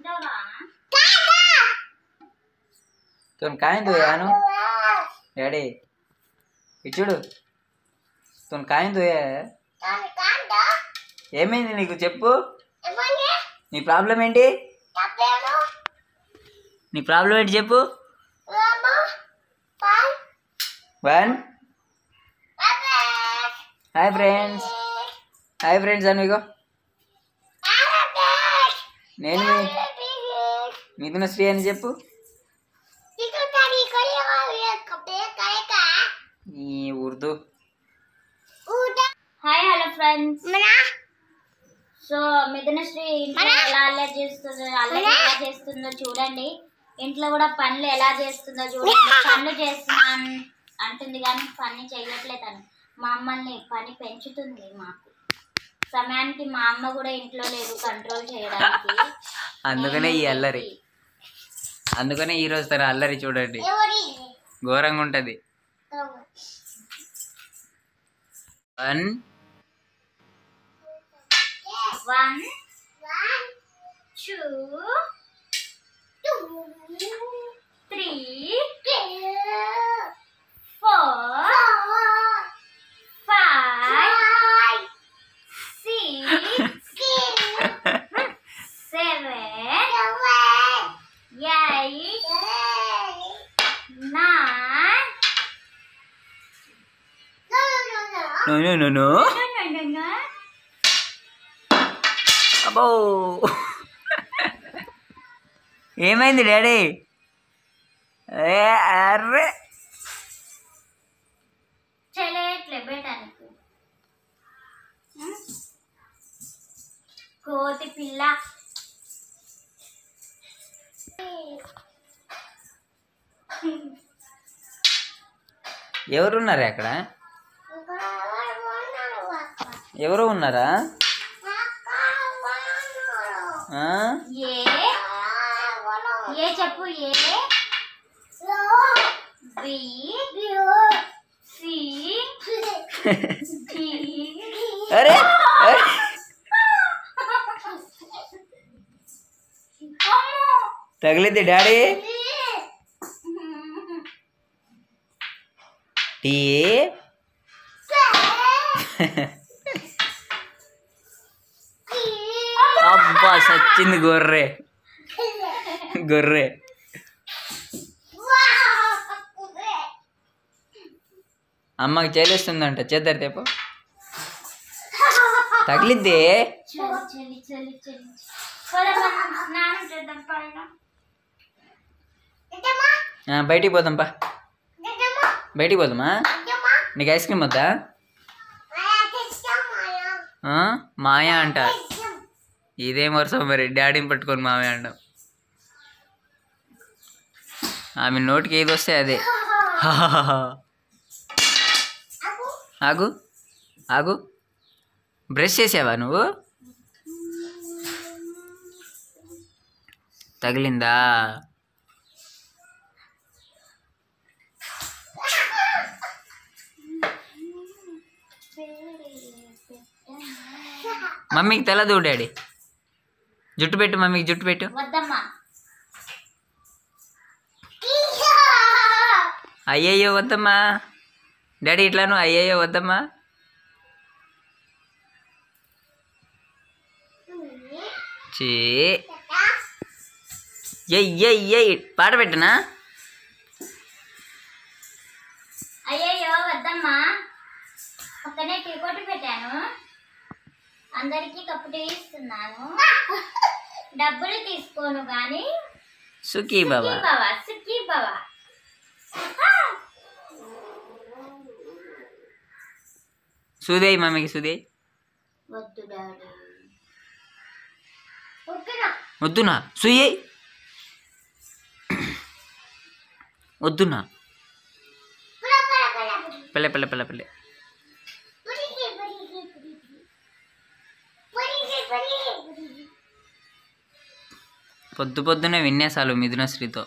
तुम काय दो यानु డాడీ ఇచ్చుడు తును కాయిందో ఏమైంది నీకు చెప్పు నీ ప్రాబ్లం ఏంటి నీ ప్రాబ్లం ఏంటి చెప్పు one hi friends hi friends అనిగో నేను మీ మిథున శ్రీ అని చెప్పు ఈ Urdu hi hello friends so Mithunasri ఇంట్లో ఎలా అల్లరి చేస్తుందో అల్లరి ఎలా చేస్తుందో చూడండి ఇంట్లో కూడా పనులు ఎలా చేస్తుందో చూడండి పనులు చేస్తున్నాను అంటుంది కానీ పని చేయట్లేదని మా అమ్మల్ని పని పెంచుతుంది మాకు సమయానికి మా అమ్మ కూడా ఇంట్లో లేదు కంట్రోల్ చేయడానికి అందుకనే ఈ అల్లరి అందుకనే ఈ రోజు తన అల్లరి చూడండి ఘోరంగా ఉంటది one one two three four five six seven eight nine no no no no అబ్బో ఏమైంది డాడీ ఏ అర్రే చెలేట్లే బేటానికి కోతి పిల్ల ఎవరున్నారా అక్కడ ఎవరు ఉన్నారా ఆ? ఏ ఏ చెప్పు ఏ బి సి డి అరే అరే. తగిలింది డాడీ టీ అబ్బా సచ్చింది గొర్రె గొర్రె అమ్మకి చేలేస్తుందంట చేద్దరు తేపో తగిలిద్ది చలి చలి చలి చలి పోదామా? స్నానం చేద్దాం పైన ఆ, బయటికి పోదాం పా బయటికి పోదామా నీకు ఐస్ క్రీమ్ వద్దా ఆ? మాయా అంట ఇదేం వరుస మరి డాడీని పట్టుకొని మామయ్య అంటాం ఆమె నోటికి ఏది వస్తే అదే ఆగు ఆగు బ్రష్ చేసావా నువ్వు తగిలిందా మమ్మీకి తెలదు డాడీ జుట్టు పెట్టు మమ్మీకి జుట్టు పెట్టు వద్దమ్మా అయ్యయ్యో వద్దమ్మా డాడీ ఇట్లాను అయ్యయ్యో వద్దమ్మా చే ఎయ్ ఎయ్ ఎయ్ పాట పెట్టనా అయ్యయ్యో వద్దమ్మా పక్కనే టీ కొట్టు పెట్టాను అందరికీ కప్పు టీ ఇస్తున్నాను డబ్బులు తీసుకోను కానీ సుఖీ బాబా బావా సుఖీ బావా సుదేయ్ మమ్మీకి సుదేయ్ వద్దు డాడీ వద్దునా సుయ్యి వద్దునా పిల్ల పిల్ల పిల్ల పిల్ల పొద్దు పొద్దునే విన్యాసాలు మిథునశ్రీతో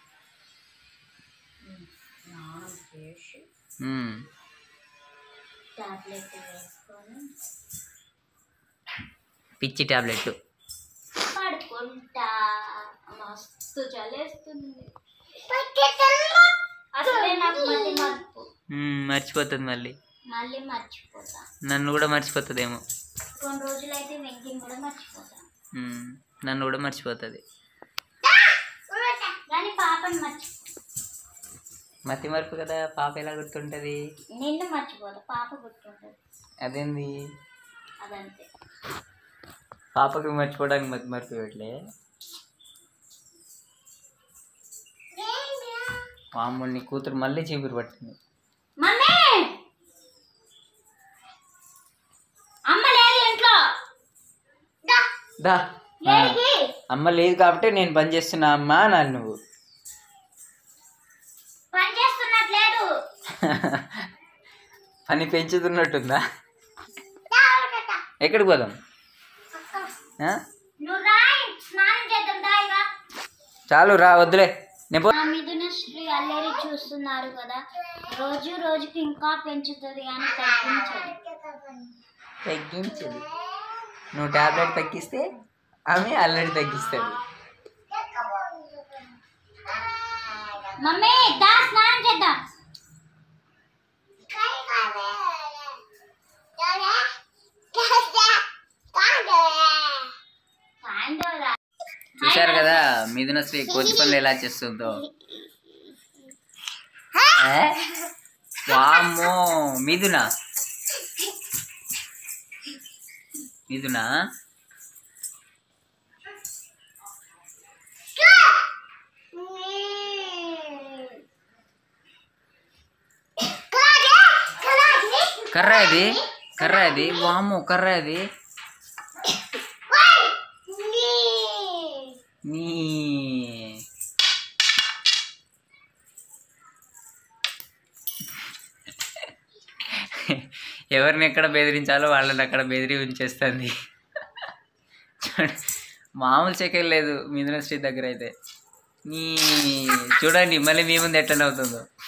మ్మ్. టాబ్లెట్ వేసుకొని పిచ్చి టాబ్లెట్ పడుకుంటా మస్తు చలేస్తుంది అసలే నాకు మళ్ళీ మర్పు మ్మ్, మర్చిపోతుంది మళ్ళీ మళ్ళీ మర్చిపోతా నన్ను కూడా మర్చిపోతుందేమో కొన్ని రోజులైతే వెంకిని కూడా మర్చిపోతా మ్మ్, నన్ను కూడా మర్చిపోతుంది కానీ పాపని మర్చిపో మతి మరుపు కదా పాప ఎలా గుర్తుంటుంది నిన్ను మర్చిపోతా పాప గుర్తుంటుంది అదేంది అదంతే పాపకి మర్చిపోవడానికి మతి మరుపు ఇవ్వట్లే మామూలు నీ కూతురు మళ్ళీ చీపురు పట్టింది మమ్మీ అమ్మ లేదు ఇంట్లో దా ఆ, లేడికి అమ్మ లేదు కాబట్టి నేను పని చేస్తున్నా అమ్మా అనాలి నువ్వు పని చేస్తున్నట్లేదు పని పెంచుతున్నట్టుందా ఎక్కడికి పోదాం ఆ? నువ్వు రాయి స్నానం చేద్దాం దాయిగా చాలు రా వద్దులే నేను పో నా మిథున శ్రీ అల్లేరి చూస్తున్నారు కదా రోజు రోజుకి ఇంకా పెంచుతుంది కానీ తగ్గించదు తగ్గించదు నువ్వు టాబ్లెట్ తగ్గిస్తే ఆమె ఆల్రెడీ తగ్గిస్తుంది మమ్మీ దా స్నానం చేద్దాం సాయంత్రం రా. చూశారు కదా మిథున శ్రీ కోతి పనులు ఎలా చేస్తుందో ఏ? వామ్మో మిథున మిథున కర్ర అది కర్ర అది వామ్మో కర్ర అది నీ ఎవరిని ఎక్కడ బెదిరించాలో వాళ్ళని అక్కడ బెదిరి ఉంచేస్తుంది చూడ- మామూలు చెక్కలు లేదు మిథున శ్రీ దగ్గర అయితే నీ చూడండి మళ్ళీ మీ ముందు ఎట్లా అవుతుందో